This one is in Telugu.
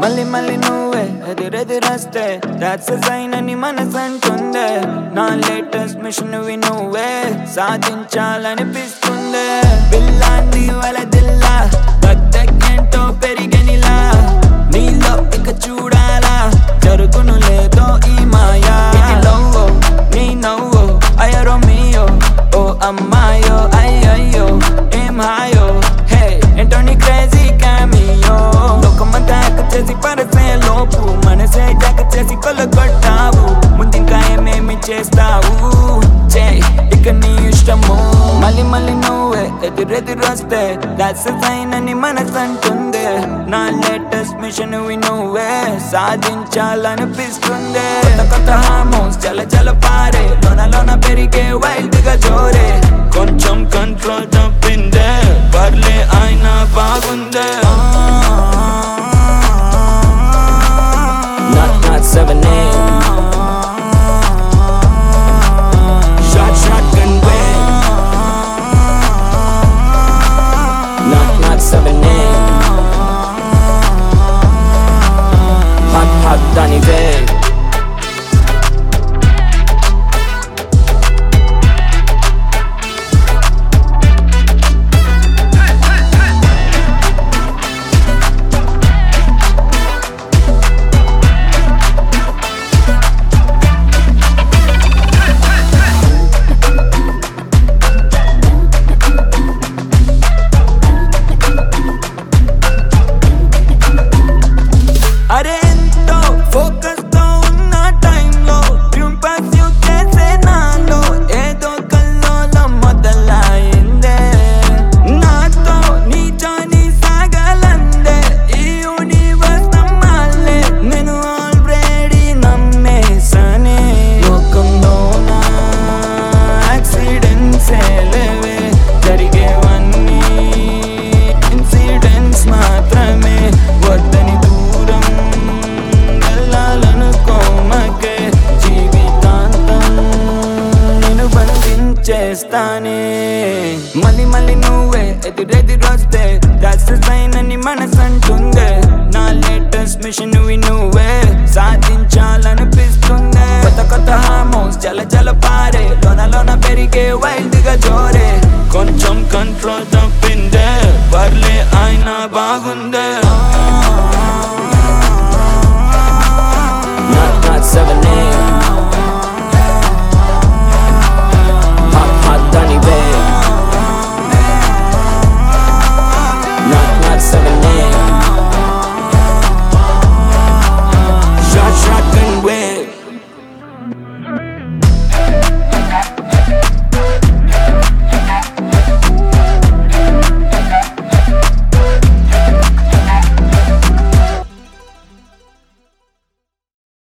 మళ్ళీ మళ్ళీ నువ్వే ఎదురెదురొస్తే దాట్స్ సైన్ అని మనసు అంటుందే నా లేటెస్ట్ మిషన్ వి నువ్వే సాధించాలనిపిస్తుందే పిల్లాన్ని వల దిల్లా ఏంటో పెరిగనిలా నీలో ఇక చూడాలా జరుగును లేదో ఈ మాయా ఇది లవ్వో నీ నవ్వో అయ్యరో మీయో ఓ అమ్మాయో అయ్యయ్యో ఏం హాయో హే ఏంటో నీ క్రేజీ క్యామియో లోకమంతా ఎక్క చేసి పరసే లోపు మనసే జగ చేసి కొల్లగొట్టావు ముందింకా ఏమేమి చేస్తావు చే ఇక నీ ఇష్టము మళ్ళీ మళ్ళీ నువ్వే ఎదురెదురొస్తే దాట్స్ సైన్ అని మనసు అంటుంది నా లేటెస్ట్ మిషన్ వి నువ్వే సాధించాలనిపిస్తుంది కొత్త కొత్త హార్మోన్స్ చల చల పారే లోన లోన పెరిగే వైల్డ్ గా జోరే కొంచెం కంట్రోల్ తప్పిందే పర్లే అయినా బాగుందే Not, not seven eight. Shot, shotgun way. Not, not seven eight. Hot, hot Danny Bay. అరే ఎంతో ఫోకస్ తో ఉన్న టైంలో ట్యూన్ చేసే నాలో ఏదో కల్లోలం మొదలైందే నాతో నీ జాని సాగలందే ఈ యూనివర్స్ నమ్మాలే నేను ఆల్రెడీ నమ్మేసనే లోకంలో నా యాక్సిడెంట్స్ లేవే జరిగేవన్నీ ఇన్సిడెంట్స్ మాత్రమే వద్దని దూరం వెళ్ళాలనుకోమకే జీవితాంతం నేను బంధించేస్తానే మళ్ళీ మళ్ళీ నువ్వే ఎదురెదురొస్తే దాస్ సైన్ అని మనసు అంటుందే నా లేటెస్ట్ మిషన్ వి నువ్వే సాధించాలనిపిస్తుందే కొత్త కొత్త హామో